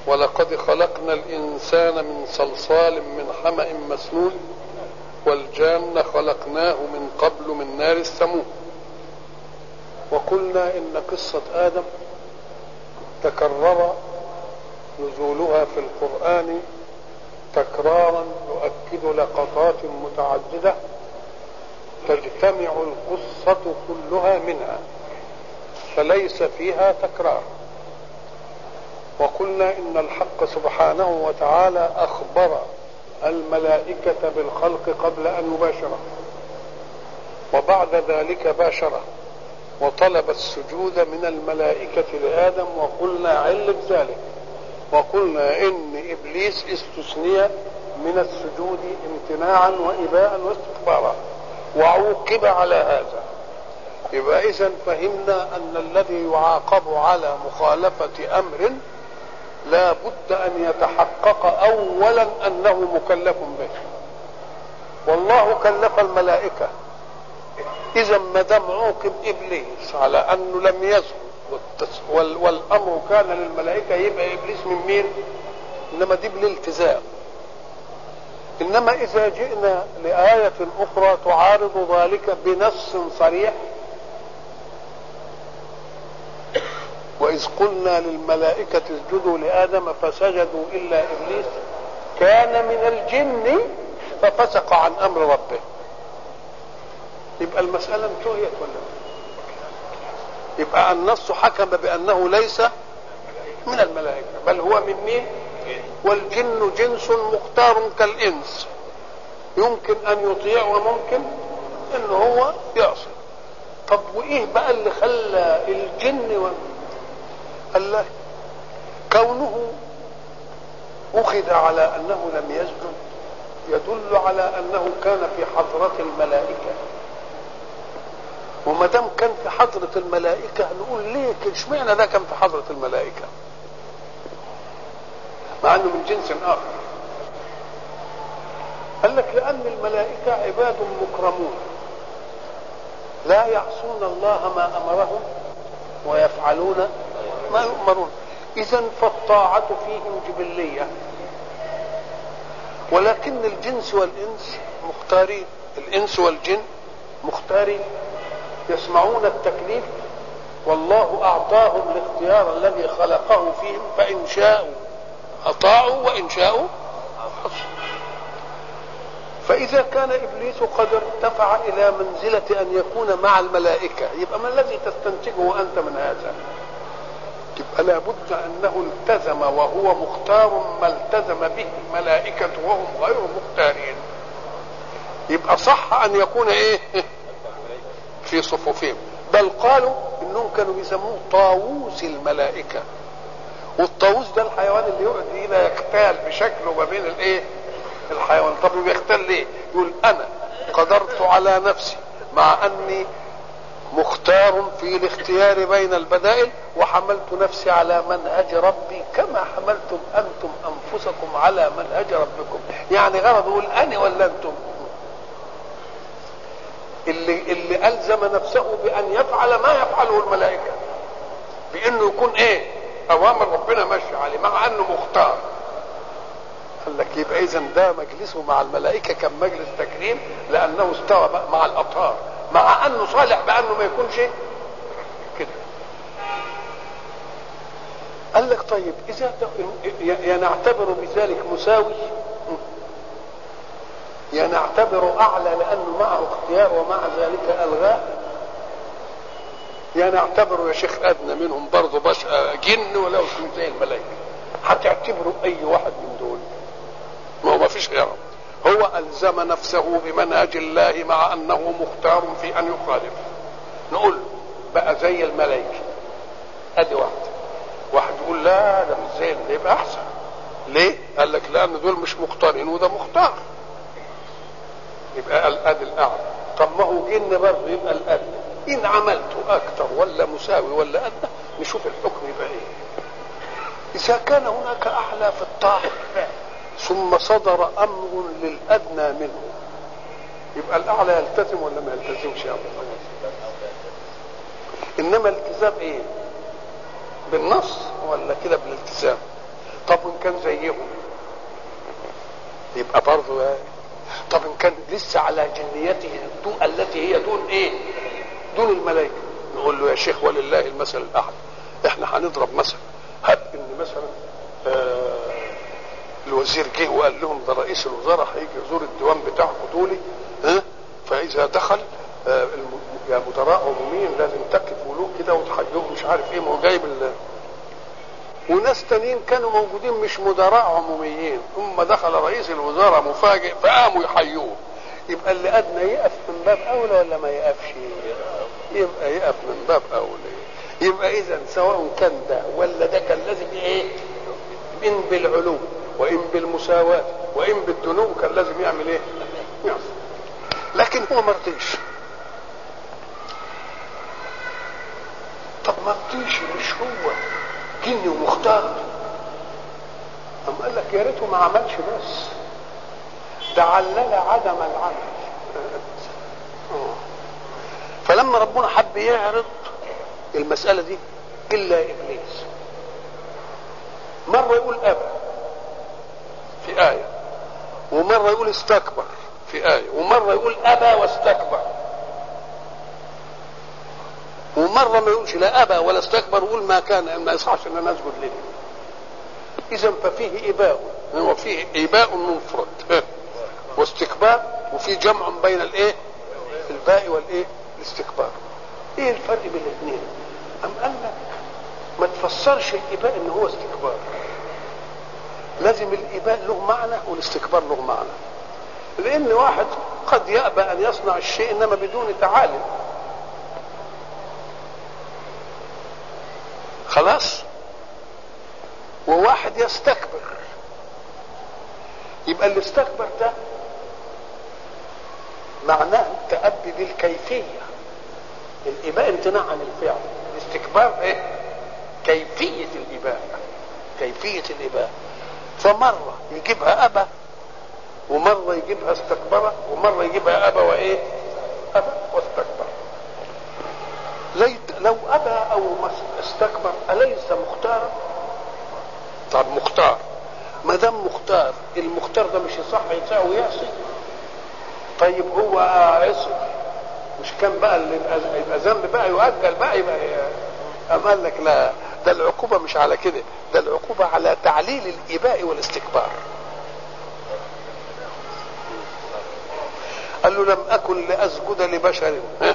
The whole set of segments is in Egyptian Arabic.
ولقد خلقنا الإنسان من صلصال من حمأ مسنون والجان خلقناه من قبل من نار السموم وقلنا إن قصة آدم تكرر نزولها في القرآن تكرارا يؤكد لقطات متعددة تجتمع القصة كلها منها فليس فيها تكرار وقلنا إن الحق سبحانه وتعالى أخبر الملائكة بالخلق قبل أن يباشره وبعد ذلك باشره وطلب السجود من الملائكة لآدم وقلنا علة ذلك وقلنا إن إبليس استثني من السجود امتناعا وإباء واستكبارا وعوقب على هذا يبقى إذا فهمنا أن الذي يعاقب على مخالفة أمر لا بد أن يتحقق أولا أنه مكلف به والله كلف الملائكة إذا ما دام عوقب إبليس على أنه لم يسجد والأمر كان للملائكة يبقى إبليس من مين؟ إنما دي بالالتزام إنما إذا جئنا لآية أخرى تعارض ذلك بنص صريح وإذ قلنا للملائكة اسجدوا لآدم فسجدوا إلا إبليس كان من الجن ففسق عن أمر ربه يبقى المسألة انتهيت ولا يبقى النص حكم بأنه ليس من الملائكة بل هو من مين والجن جنس مختار كالإنس يمكن أن يطيع وممكن أن هو يعصي طب وإيه بقى اللي خلى الجن و... قال له كونه أخذ على أنه لم يسجد يدل على أنه كان في حضرة الملائكة وما دام كان في حضرة الملائكة نقول ليه اشمعنى ده كان في حضرة الملائكة مع انه من جنس اخر قال لك لان الملائكة عباد مكرمون لا يعصون الله ما امرهم ويفعلون ما يؤمرون اذا فالطاعة فيهم جبلية ولكن الجنس والانس مختارين الانس والجن مختارين يسمعون التكليف والله اعطاهم الاختيار الذي خلقه فيهم فان شاءوا اطاعوا وان شاءوا حصوا فاذا كان ابليس قد ارتفع الى منزله ان يكون مع الملائكه يبقى ما الذي تستنتجه انت من هذا يبقى لابد انه التزم وهو مختار ما التزم به الملائكه وهم غير مختارين يبقى صح ان يكون ايه في صفوفهم بل قالوا انهم كانوا بيسموه طاووس الملائكه والطاووس ده الحيوان اللي يقعد هنا يختال بشكله ما بين الايه الحيوان طب بيختال ليه يقول انا قدرت على نفسي مع اني مختار في الاختيار بين البدائل وحملت نفسي على منهج ربي كما حملتم انتم انفسكم على منهج ربكم يعني غرض يقول انا ولا انتم اللي اللي الزم نفسه بان يفعل ما يفعله الملائكه بانه يكون ايه اوامر ربنا ماشي عليه مع انه مختار قال لك يبقى اذا ده مجلسه مع الملائكه كان مجلس تكريم لانه استوى مع الاطهار مع انه صالح بانه ما يكونش كده قال لك طيب اذا ينعتبر بذلك مساوي ينعتبر اعلى لانه معه اختيار ومع ذلك الغاه ينعتبر يا شيخ ادنى منهم برضه بس جن ولا زي الملائكه هتعتبروا اي واحد من دول ما هو ما فيش غيره هو الزم نفسه بمنهج الله مع انه مختار في ان يخالف نقول بقى زي الملائكه ادي واحد واحد يقول لا ده مش زي ده يبقى احسن ليه؟ قال لك لان دول مش مختارين وده مختار يبقى الأد الأعلى طب ما هو جن برضه يبقى الأدنى إن عملته أكثر ولا مساوي ولا أدنى نشوف الحكم يبقى إيه إذا كان هناك أعلى في الطاعة ثم صدر أمر للأدنى منه يبقى الأعلى يلتزم ولا ما يلتزمش يا أبو إنما الالتزام إيه بالنص ولا كده بالالتزام طب كان زيهم يبقى برضه إيه؟ طب ان كان لسه على جنيته الدو التي هي دون ايه دون الملائكه نقول له يا شيخ ولله المثل الاعلى احنا هنضرب مثل هب ان مثلا آه الوزير جه وقال لهم ده رئيس الوزراء هيجي يزور الديوان بتاعكم دولي ها فاذا دخل آه الم- يا مدراء عموميين لازم تقفوا له كده وتحيوه مش عارف ايه ما هو جايب ال- وناس تانيين كانوا موجودين مش مدراء عموميين ثم دخل رئيس الوزراء مفاجئ فقاموا يحيوه يبقى اللي ادنى يقف من باب اولى ولا ما يقفش يبقى يقف من باب اولى يبقى اذا سواء كان ده ولا ده كان لازم ايه ان بالعلو وان بالمساواه وان بالدنو كان لازم يعمل ايه يعمل. لكن هو ما رضيش طب ما رضيش مش هو جني ومختار أم قال لك يا ريته ما عملش بس ده علل عدم العمل آه. فلما ربنا حب يعرض المسألة دي إلا إبليس مرة يقول أبى في آية ومرة يقول استكبر في آية ومرة يقول أبى واستكبر ومرة ما يقولش لا أبى ولا استكبر يقول ما كان ما يصحش أن أنا أسجد له إذا ففيه إباء وفيه إباء منفرد واستكبار وفي جمع بين الإيه الباء والإيه الاستكبار إيه الفرق بين الاثنين أم قال لك ما تفسرش الإباء إن هو استكبار لازم الإباء له معنى والاستكبار له معنى لأن واحد قد يأبى أن يصنع الشيء إنما بدون تعالي خلاص وواحد يستكبر يبقى اللي استكبر ده معناه التأبي بالكيفية الإباء امتناع عن الفعل الاستكبار ايه كيفية الإباء كيفية الإباء فمرة يجيبها أبا ومرة يجيبها استكبر ومرة يجيبها أبا وإيه أبا واستكبر ليت لو أبى أو مس- استكبر أليس مختارا طب مختار ما دام مختار المختار ده مش يصح يساوي ويعصي طيب هو عصي مش كان بقى اللي يبقى يبقى ذنب بقى يؤجل بقى يبقى أم قال لك لا ده العقوبة مش على كده ده العقوبة على تعليل الإباء والاستكبار قال له لم أكن لأسجد لبشر ها؟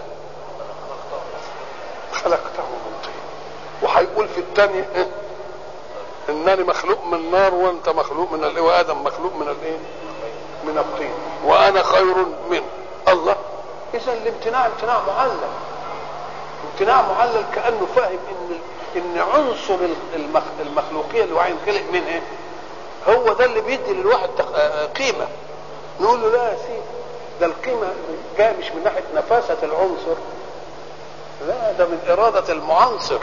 خلقته من طين وهيقول في الثانية ها؟ انني مخلوق من نار وانت مخلوق من الايه وادم مخلوق من الايه من الطين وانا خير منه الله اذا الامتناع امتناع معلل امتناع معلل كانه فاهم ان ان عنصر المخ... المخلوقيه اللي هو هينخلق منها ايه هو ده اللي بيدي للواحد تق- آه، قيمه نقول له لا يا سيدي ده القيمه جايه مش من ناحيه نفاسه العنصر لا ده من اراده المعنصر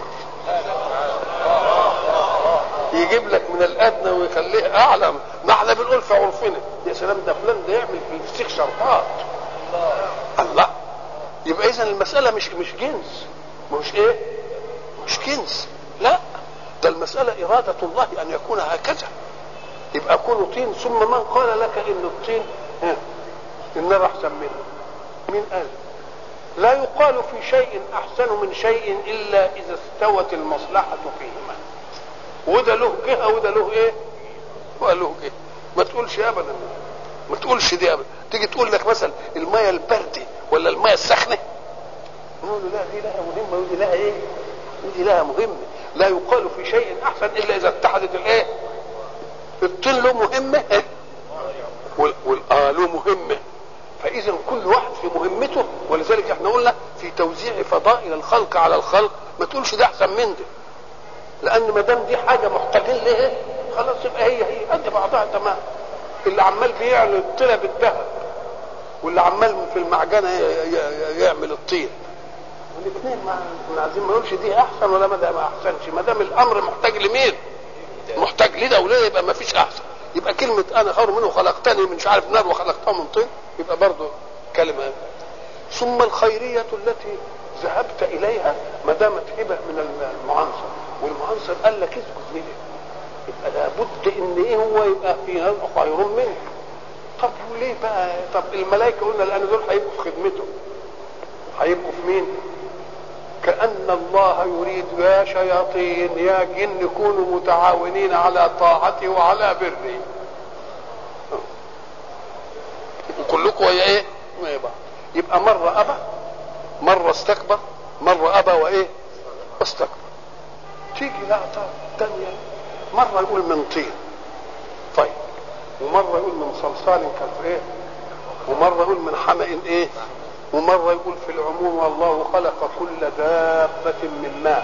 يجيب لك من الادنى ويخليه اعلى ما احنا بنقول في عرفنا يا سلام ده فلان ده يعمل في الفسيخ شرطات الله يبقى اذا المساله مش مش جنس مش ايه مش جنس لا ده المساله اراده الله ان يكون هكذا يبقى كونه طين ثم من قال لك ان الطين ها، النار احسن منه مين قال لا يقال في شيء احسن من شيء الا اذا استوت المصلحه فيهما وده له جهه وده له ايه وله جهه ما تقولش ابدا ما تقولش دي ابدا تيجي تقول لك مثلا الميه البارده ولا الميه السخنه نقول له لا دي لها مهمه ودي لها ايه ودي لها مهمه لا يقال في شيء احسن الا اذا اتحدت الايه الطين له مهمه إيه؟ وال وال- اه له مهمه فاذا كل واحد في مهمته ولذلك احنا قلنا في توزيع فضائل الخلق على الخلق ما تقولش ده احسن من ده لان ما دام دي حاجه محتاجين لها خلاص يبقى هي هي قد بعضها تمام اللي عمال بيعمل الطلا بالذهب واللي عمال في المعجنه ي- ي- يعمل الطين الاثنين ما ما عايزين ما نقولش دي احسن ولا ما ده ما احسنش ما دام الامر محتاج لمين؟ محتاج لده ولا يبقى ما فيش احسن يبقى كلمه انا خير منه خلقتني من مش عارف نار وخلقته من طين يبقى برضه كلمه ثم الخيريه التي ذهبت اليها ما دامت هبه من المعنصر والمعنصر قال لك اسكت ليه؟ يبقى لابد ان ايه هو يبقى في خير منه طب وليه بقى طب الملائكه قلنا الان دول هيبقوا في خدمته هيبقوا في مين كأن الله يريد يا شياطين يا جن كونوا متعاونين على طاعته وعلى بره وكلكم ويا ايه ما يبقى يبقى مرة أبى مرة استكبر مرة أبى وإيه استكبر تيجي لقطة تانية مرة يقول من طين طيب ومرة يقول من صلصال كالفئة ومرة يقول من حمأ ايه ومرة يقول في العموم والله خلق كل دابة من ماء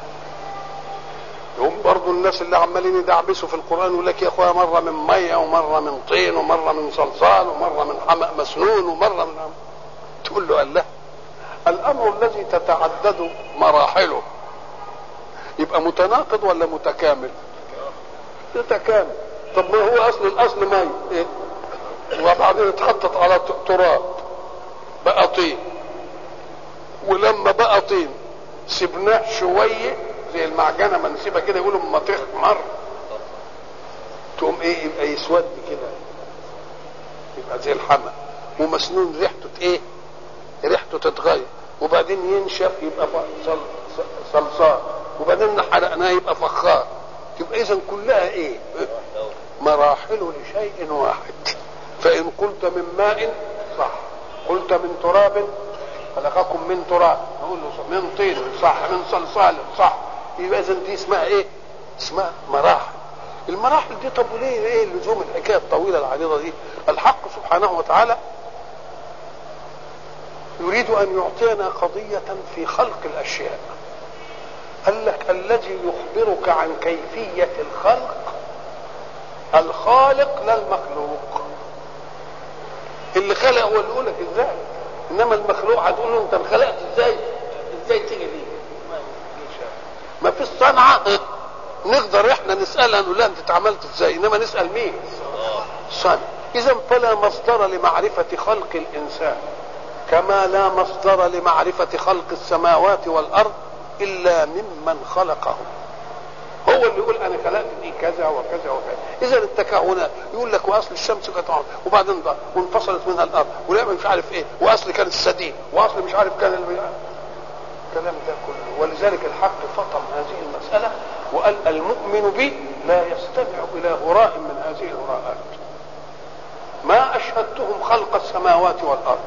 هم برضو الناس اللي عمالين يدعبسوا في القرآن يقول لك يا اخويا مرة من مية ومرة من طين ومرة من صلصال ومرة من حمأ مسنون ومرة من تقول له الله الأمر الذي تتعدد مراحله يبقى متناقض ولا متكامل متكامل طب ما هو اصل الاصل مي إيه؟ وبعدين اتحطت على تراب بقى طين ولما بقى طين سبناه شويه زي المعجنه ما نسيبها كده يقولوا اما تخمر تقوم ايه يبقى يسود كده يبقى زي الحمى ومسنون ريحته ايه ريحته تتغير وبعدين ينشف يبقى صل... صلصال وبعدين حرقناه يبقى فخار يبقى اذا كلها ايه مراحل لشيء واحد فان قلت من ماء صح قلت من تراب خلقكم من تراب نقول له من طين صح من صلصال صح يبقى اذا دي اسمها ايه اسمها مراحل المراحل دي طب وليه ايه لزوم الحكايه الطويله العريضه دي الحق سبحانه وتعالى يريد ان يعطينا قضيه في خلق الاشياء قال لك الذي يخبرك عن كيفيه الخلق الخالق لا المخلوق اللي خلق هو اللي يقول لك ازاي انما المخلوق هتقول له انت انخلقت ازاي ازاي تيجي دي ما فيش صنعه نقدر احنا نسالها نقول لها انت اتعملت ازاي انما نسال مين صنع اذا فلا مصدر لمعرفه خلق الانسان كما لا مصدر لمعرفه خلق السماوات والارض الا ممن خلقهم هو اللي يقول انا خلقت دي كذا وكذا وكذا اذا التكهنات يقول لك واصل الشمس كانت عمر وبعدين ضاع وانفصلت منها الارض ولعبه مش عارف ايه واصل كان السديد واصل مش عارف كان الكلام ده كله ولذلك الحق فطن هذه المساله وقال المؤمن بي لا يستمع الى هراء من هذه الهراءات ما اشهدتهم خلق السماوات والارض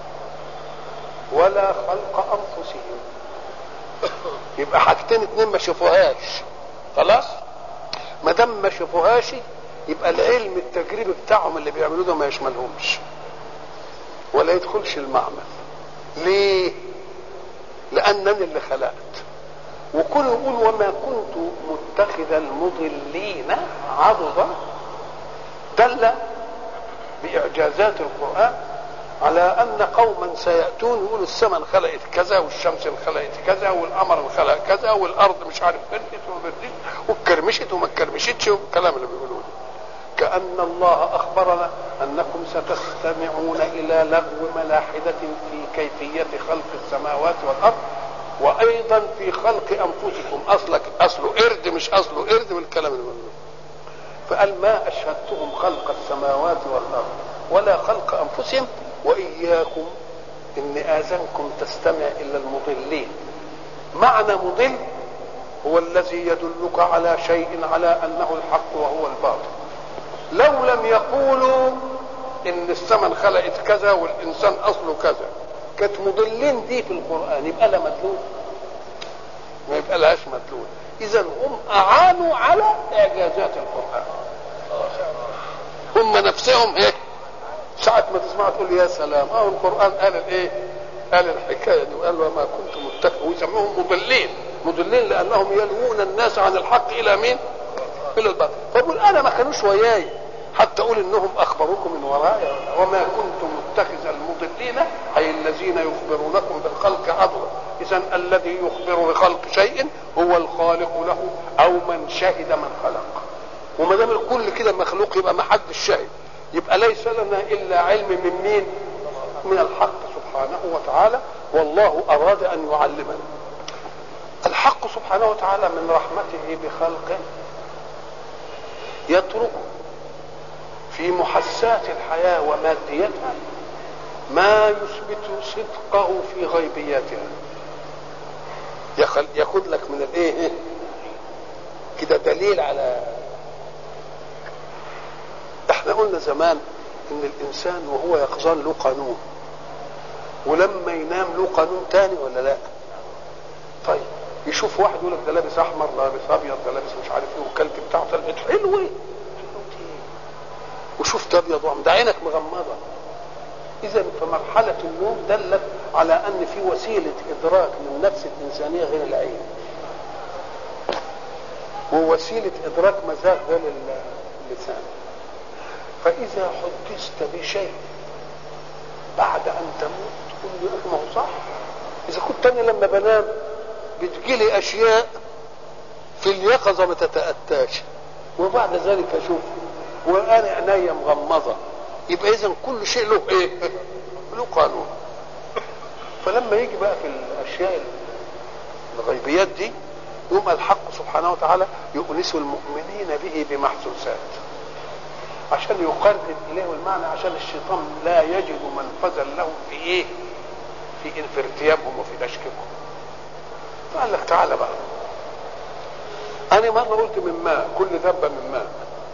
ولا خلق انفسهم يبقى حاجتين اتنين ما شافوهاش خلاص ما دام ما شافوهاش يبقى العلم التجريبي بتاعهم اللي بيعملوه ده ما يشملهمش ولا يدخلش المعمل ليه لانني اللي خلقت وكل يقول وما كنت متخذ المضلين عضدا دل باعجازات القران على ان قوما سياتون يقولوا السماء انخلقت كذا والشمس انخلقت كذا والقمر انخلق كذا والارض مش عارف بردت وبردت واتكرمشت وما اتكرمشتش والكلام اللي بيقولوه كأن الله أخبرنا أنكم ستستمعون إلى لغو ملاحدة في كيفية خلق السماوات والأرض وأيضا في خلق أنفسكم أصلك أصله قرد مش أصله قرد من الكلام اللي بيقولوه فقال ما أشهدتهم خلق السماوات والأرض ولا خلق أنفسهم وإياكم إن آذنكم تستمع إلى المضلين معنى مضل هو الذي يدلك على شيء على أنه الحق وهو الباطل لو لم يقولوا إن السماء خلقت كذا والإنسان أصله كذا كانت مضلين دي في القرآن يبقى لها مدلول ما يبقى لهاش مدلول إذا هم أعانوا على إعجازات القرآن هم نفسهم إيه ساعة ما تسمع تقول يا سلام اه القرآن قال الايه؟ قال الحكاية دي وقال وما كنت متخذ ويسموهم مضلين مضلين لأنهم يلوون الناس عن الحق إلى مين؟ إلى الباطل فبقول أنا ما كانوش وياي حتى أقول إنهم أخبروكم من ورايا وما كنت متخذ المضلين أي الذين يخبرونكم بالخلق عضلا إذا الذي يخبر بخلق شيء هو الخالق له أو من شهد من خلق وما دام الكل كده مخلوق يبقى ما حدش شاهد يبقى ليس لنا الا علم من مين من الحق سبحانه وتعالى والله اراد ان يعلمنا الحق سبحانه وتعالى من رحمته بخلقه يترك في محسات الحياة وماديتها ما يثبت صدقه في غيبياتها ياخذ لك من الايه كده دليل على احنا قلنا زمان ان الانسان وهو يقظان له قانون ولما ينام له قانون تاني ولا لا طيب يشوف واحد يقول لك ده لابس احمر لابس ابيض ده لابس مش عارف ايه والكلب بتاعه طلعت حلو ايه وشفت ابيض وعم ده عينك مغمضه اذا فمرحله النوم دلت على ان في وسيله ادراك للنفس الانسانيه غير العين ووسيله ادراك مزاج غير اللسان فاذا حدثت بشيء بعد ان تموت تقول لي ما هو صح اذا كنت انا لما بنام بتجيلي اشياء في اليقظه ما تتاتاش وبعد ذلك اشوف وانا عينيا مغمضه يبقى اذا كل شيء له ايه؟ له قانون فلما يجي بقى في الاشياء الغيبيات دي يوم الحق سبحانه وتعالى يؤنس المؤمنين به بمحسوسات عشان يقرب اليه المعنى عشان الشيطان لا يجد منفذا له في ايه؟ في في ارتيابهم وفي تشكيكهم فقال لك تعالى بقى انا مره قلت من ماء كل ذبه من ماء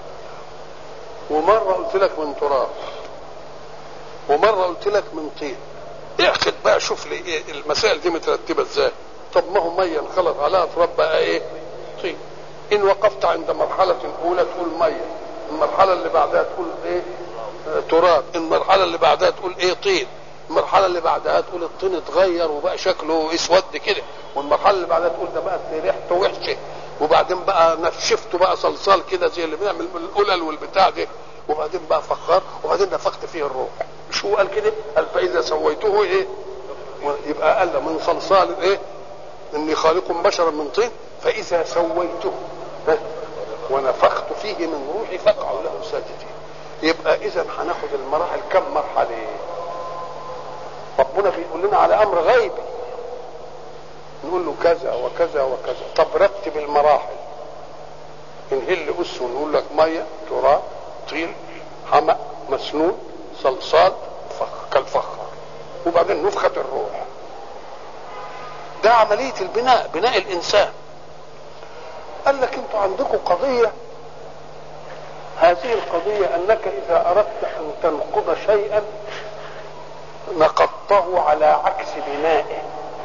ومره قلت لك من تراب ومره قلت لك من طين اعقد بقى شوف لي ايه المسائل دي مترتبه ازاي طب ما هو ميه انخلط عليها تراب بقى ايه طين ان وقفت عند مرحله اولى تقول ميه المرحله اللي بعدها تقول ايه آه تراب المرحله اللي بعدها تقول ايه طين المرحله اللي بعدها تقول الطين اتغير وبقى شكله اسود كده والمرحله اللي بعدها تقول ده بقى ريحته وحشه وبعدين بقى نشفته بقى صلصال كده زي اللي بنعمل القلل والبتاع دي وبعدين بقى فخار وبعدين نفخت فيه الروح مش هو قال كده قال فاذا سويته ايه يبقى قال من صلصال ايه اني خالق بشرا من طين فاذا سويته ونفخت فيه من روحي فاقعوا له ساجدين يبقى اذا هناخد المراحل كم مرحله ربنا بيقول لنا على امر غيبي نقول له كذا وكذا وكذا طب رتب المراحل نهل أس ونقول لك ميه تراب طين حمأ مسنون صلصال فخ كالفخار وبعدين نفخة الروح ده عملية البناء بناء الإنسان قال لك انتوا عندكم قضية هذه القضية أنك إذا أردت أن تنقض شيئا نقضته على عكس بنائه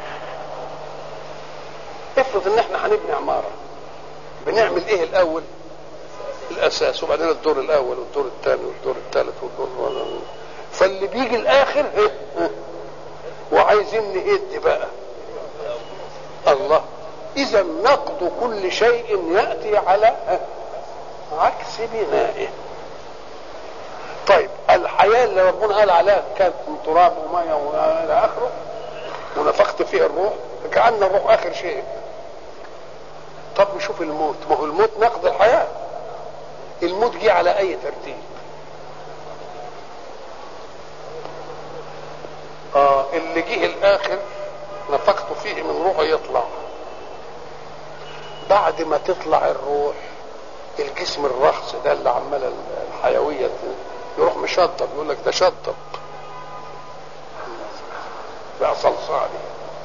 افرض ان احنا هنبني عماره بنعمل ايه الاول الاساس وبعدين الدور الاول والدور الثاني والدور الثالث والدور فاللي بيجي الاخر وعايزين نهد بقى الله اذا نقض كل شيء ياتي على عكس بنائه طيب الحياه اللي ربنا قال عليها كانت من تراب وميه والى اخره ونفخت فيها الروح فكأن الروح اخر شيء طب نشوف الموت ما هو الموت نقض الحياة الموت جه على أي ترتيب آه اللي جه الآخر نفخت فيه من روحه يطلع بعد ما تطلع الروح الجسم الرخص ده اللي عمال الحيوية يروح مشطب يقول لك ده شطب بقى صلصالي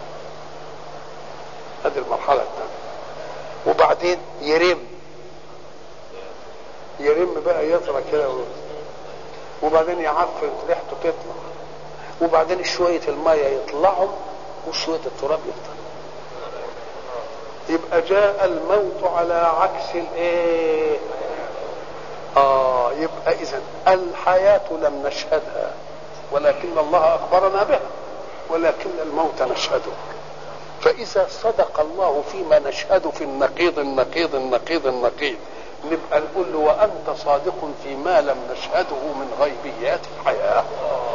هذه المرحلة الثانية وبعدين يرم يرم بقى يطلع كده وبعدين يعفن ريحته تطلع وبعدين شوية المية يطلعهم وشوية التراب يفضل يبقى جاء الموت على عكس الايه اه يبقى اذا الحياة لم نشهدها ولكن الله اخبرنا بها ولكن الموت نشهده فإذا صدق الله فيما نشهد في النقيض النقيض النقيض النقيض نبقى نقول له وأنت صادق فيما لم نشهده من غيبيات الحياة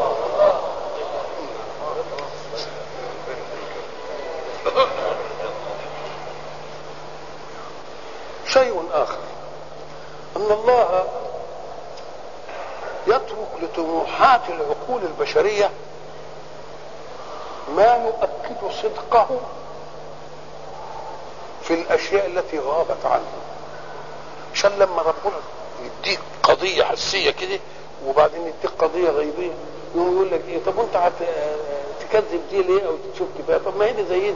شيء آخر أن الله يترك لطموحات العقول البشرية ما يؤكد صدقه في الاشياء التي غابت عنه عشان لما ربنا كده وبعدين يديك قضيه غيبيه يقوم يقول لك ايه طب وانت هت تكذب دي ليه او تشك بيها طب ما هي دي زي دي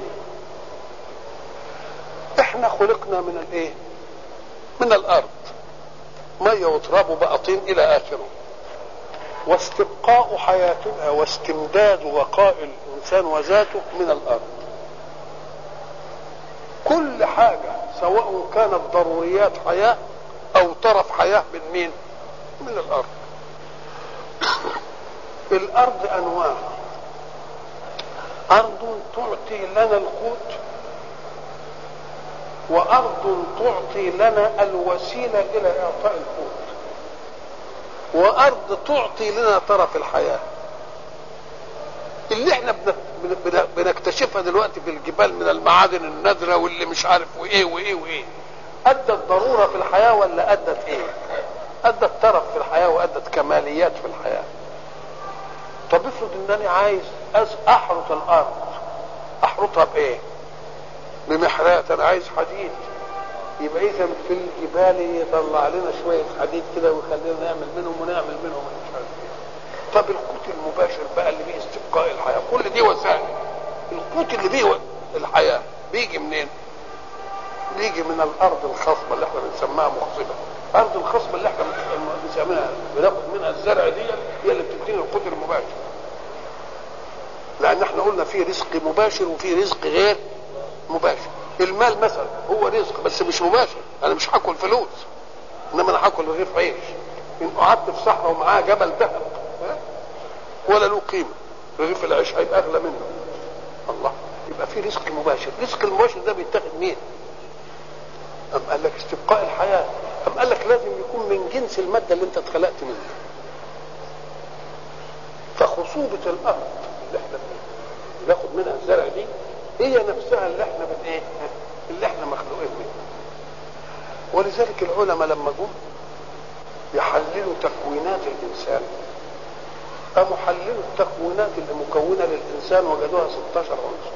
احنا خلقنا من الايه من الارض ميه وتراب وبقى طين الى اخره واستبقاء حياتنا واستمداد بقاء الانسان وذاته من الارض كل حاجه سواء كانت ضروريات حياه او طرف حياه من مين من الارض الارض انواع ارض تعطي لنا القوت وارض تعطي لنا الوسيله الى اعطاء القوت وارض تعطي لنا طرف الحياه اللي احنا بنكتشفها دلوقتي في الجبال من المعادن النادره واللي مش عارف وايه وايه وايه ادت ضروره في الحياه ولا ادت ايه ادت طرف في الحياه وادت كماليات في الحياه طب افرض انني عايز احرط الارض احرطها بايه بمحرات انا عايز حديد يبقى اذا في الجبال يطلع لنا شويه حديد كده ويخلينا نعمل منهم ونعمل منهم مش عارف ايه طب القوت المباشر بقى اللي بيه استبقاء الحياه كل دي وسائل القوت اللي بيه الحياه بيجي منين؟ بيجي من الارض الخصبه اللي احنا بنسميها مخصبه الارض الخصبه اللي احنا بنسميها بناخد منها الزرع دي هي اللي بتدينا القوت المباشر لان احنا قلنا في رزق مباشر وفي رزق غير مباشر المال مثلا هو رزق بس مش مباشر انا مش هاكل فلوس انما انا هاكل رغيف عيش ان قعدت في صحراء ومعاه جبل ذهب ولا له قيمه رغيف العيش هيبقى اغلى منه الله يبقى في رزق مباشر الرزق المباشر ده بيتاخد مين أم قال لك استبقاء الحياة أم قال لك لازم يكون من جنس المادة اللي أنت اتخلقت منها فخصوبة الأرض اللي احنا بناخد منها الزرع دي هي نفسها اللي احنا بن ايه اللي احنا مخلوقين منها ولذلك العلماء لما جم يحللوا تكوينات الإنسان قاموا حللوا التكوينات اللي مكونة للإنسان وجدوها 16 عنصر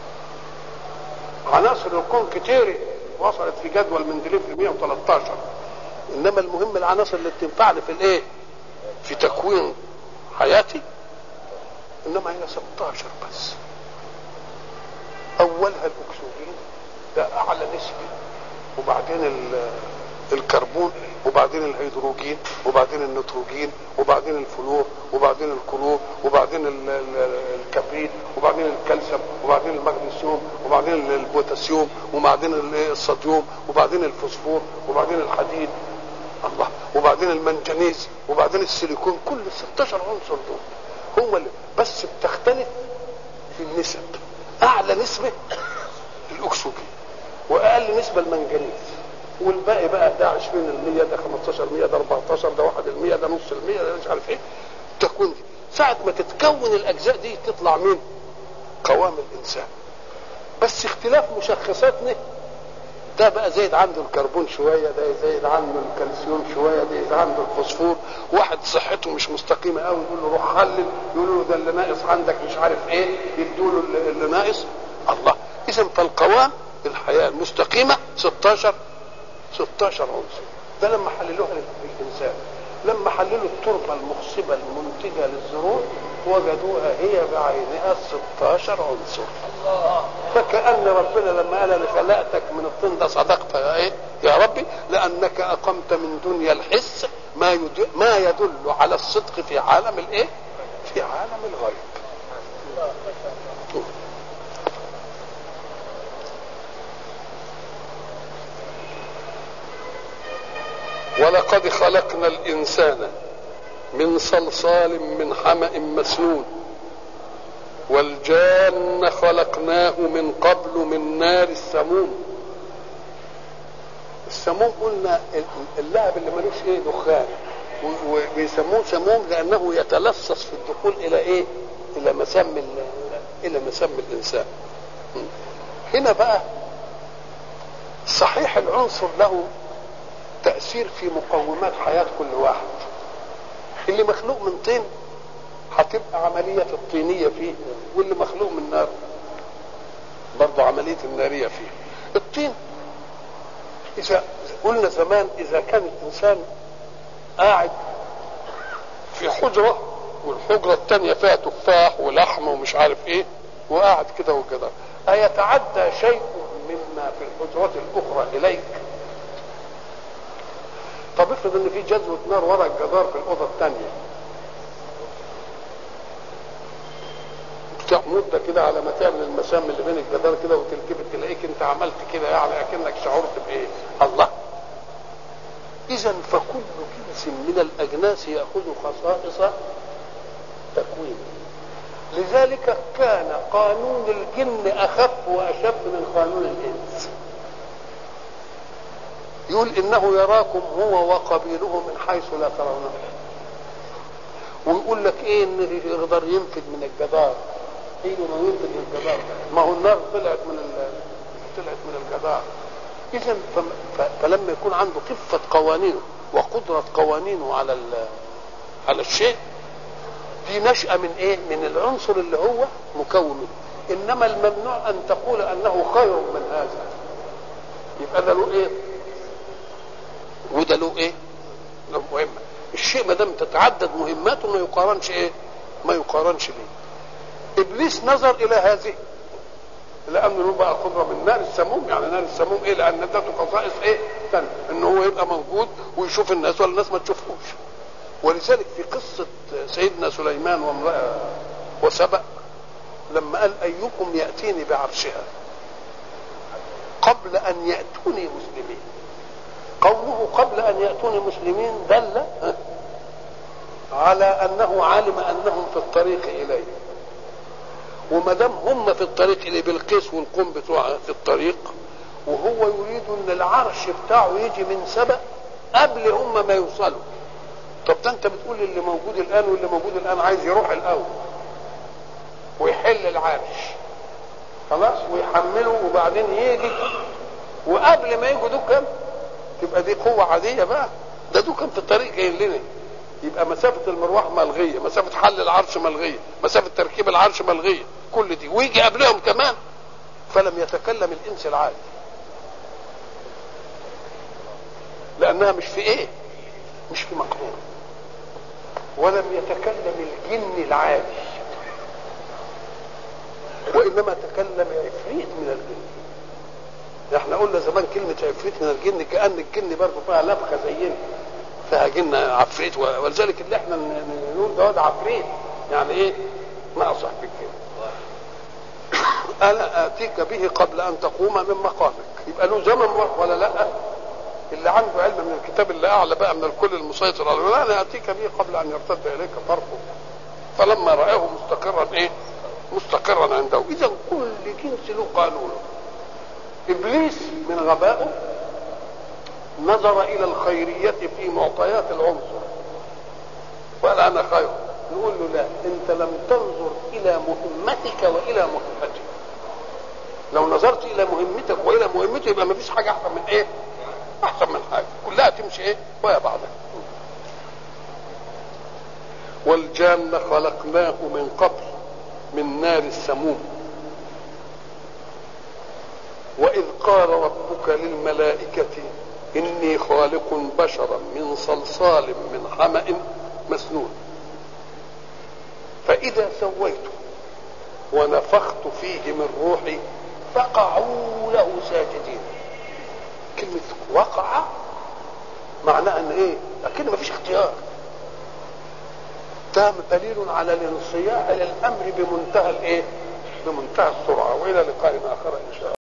عناصر الكون كتيرة وصلت في جدول مندليف ل 113 انما المهم العناصر اللي بتنفعني في الايه؟ في تكوين حياتي انما هي 16 بس اولها الاكسجين ده اعلى نسبه وبعدين الكربون وبعدين الهيدروجين وبعدين النيتروجين وبعدين الفلور وبعدين الكلور وبعدين الكبريت وبعدين الكالسيوم وبعدين المغنيسيوم وبعدين البوتاسيوم وبعدين الصوديوم وبعدين الفوسفور وبعدين الحديد الله وبعدين المنجنيز وبعدين السيليكون كل ال 16 عنصر دول هم اللي بس بتختلف في النسب اعلى نسبه الاكسجين واقل نسبه المنجنيز والباقي بقى ده 20% ده 15% ده 14 ده 1% ده نص المية ده مش عارف ايه التكوين دي ساعة ما تتكون الأجزاء دي تطلع مين؟ قوام الإنسان بس اختلاف مشخصاتنا ده بقى زايد عنده الكربون شوية ده زايد عنده الكالسيوم شوية ده زايد عنده الفوسفور واحد صحته مش مستقيمة قوي يقول له روح خلل يقول له ده اللي ناقص عندك مش عارف ايه يدوا له اللي ناقص الله إذا فالقوام الحياة المستقيمة 16 16 عنصر ده لما حللوها للانسان لما حللوا التربه المخصبه المنتجه للزروع وجدوها هي بعينها 16 عنصر الله فكأن ربنا لما قال انا خلقتك من الطين ده صدقت يا ايه يا ربي لانك اقمت من دنيا الحس ما يدل ما يدل على الصدق في عالم الايه في عالم الغيب ولقد خلقنا الإنسان من صلصال من حمأ مسنون والجان خلقناه من قبل من نار السموم السموم قلنا اللهب اللي ملوش ايه دخان وبيسموه سموم لانه يتلصص في الدخول الى ايه الى مسام الى مسام الانسان هنا بقى صحيح العنصر له تأثير في مقومات حياة كل واحد اللي مخلوق من طين هتبقى عملية الطينية فيه واللي مخلوق من نار برضه عملية النارية فيه الطين إذا قلنا زمان إذا كان الإنسان قاعد في حجره والحجره الثانيه فيها تفاح ولحم ومش عارف ايه وقاعد كده وكده ايتعدى شيء مما في الحجرات الاخرى اليك طب افرض ان في جذوه نار ورا الجدار في الاوضه الثانيه بتاع مده كده على ما تعمل المسام اللي بين الجدار كده وتلتفت تلاقيك انت عملت كده يعني اكنك شعرت بايه؟ الله اذا فكل جنس من الاجناس ياخذ خصائص تكوين لذلك كان قانون الجن اخف واشد من قانون الانس يقول انه يراكم هو وقبيله من حيث لا ترونه ويقول لك ايه ان يقدر ينفذ من الجدار ايه ما ينفذ من الجدار ما هو النار طلعت من ال... طلعت من الجدار اذا فلما يكون عنده خفه قوانينه وقدره قوانينه على ال... على الشيء دي نشأة من ايه؟ من العنصر اللي هو مكون انما الممنوع ان تقول انه خير من هذا يبقى ده له ايه؟ وده له ايه؟ له مهمة الشيء ما دام تتعدد مهماته ما يقارنش ايه؟ ما يقارنش بيه ابليس نظر الى هذه لانه له بقى قدره من نار السموم يعني نار السموم ايه؟ لان ادته خصائص ايه؟ ثانيه ان هو يبقى موجود ويشوف الناس ولا الناس ما تشوفوش ولذلك في قصة سيدنا سليمان وامرأة وسبأ لما قال أيكم يأتيني بعرشها قبل أن يأتوني مسلمين قوله قبل أن يأتوني مسلمين دل على أنه علم أنهم في الطريق إليه وما دام هم في الطريق إليه بالقيس والقوم بتوع في الطريق وهو يريد أن العرش بتاعه يجي من سبأ قبل هم ما يوصلوا طب ده انت بتقول اللي موجود الان واللي موجود الان عايز يروح الاول ويحل العرش خلاص ويحمله وبعدين يجي وقبل ما يجوا دكان تبقى دي قوه عاديه بقى ده دكان في الطريق جايين لنا يبقى مسافه المروح ملغيه مسافه حل العرش ملغيه مسافه تركيب العرش ملغيه كل دي ويجي قبلهم كمان فلم يتكلم الانس العادي لانها مش في ايه مش في مقدور ولم يتكلم الجن العادي وانما تكلم عفريت من الجن احنا قلنا زمان كلمة عفريت من الجن كأن الجن برضه فيها لبخة زينا فيها جن عفريت ولذلك اللي احنا نقول ده ده عفريت يعني ايه ما اصح بالكلمة انا اتيك به قبل ان تقوم من مقامك يبقى له زمن ولا لا اللي عنده علم من الكتاب اللي اعلى بقى من الكل المسيطر على لا انا اتيك به قبل ان يرتد اليك طرفه فلما رآه مستقرا ايه؟ مستقرا عنده اذا كل جنس له قانون ابليس من غبائه نظر الى الخيرية في معطيات العنصر وقال انا خير نقول له لا انت لم تنظر الى مهمتك والى مهمتك لو نظرت الى مهمتك والى مهمته يبقى ما فيش حاجه احسن من ايه؟ احسن من حاجه كلها تمشي ايه ويا بعضها والجان خلقناه من قبل من نار السموم واذ قال ربك للملائكه اني خالق بشرا من صلصال من حما مسنون فاذا سويته ونفخت فيه من روحي فقعوا له ساجدين كلمة وقع معناها ان ايه اكيد ما فيش اختيار ده دليل على الانصياع الى الامر بمنتهى الايه بمنتهى السرعه والى لقاء اخر ان شاء الله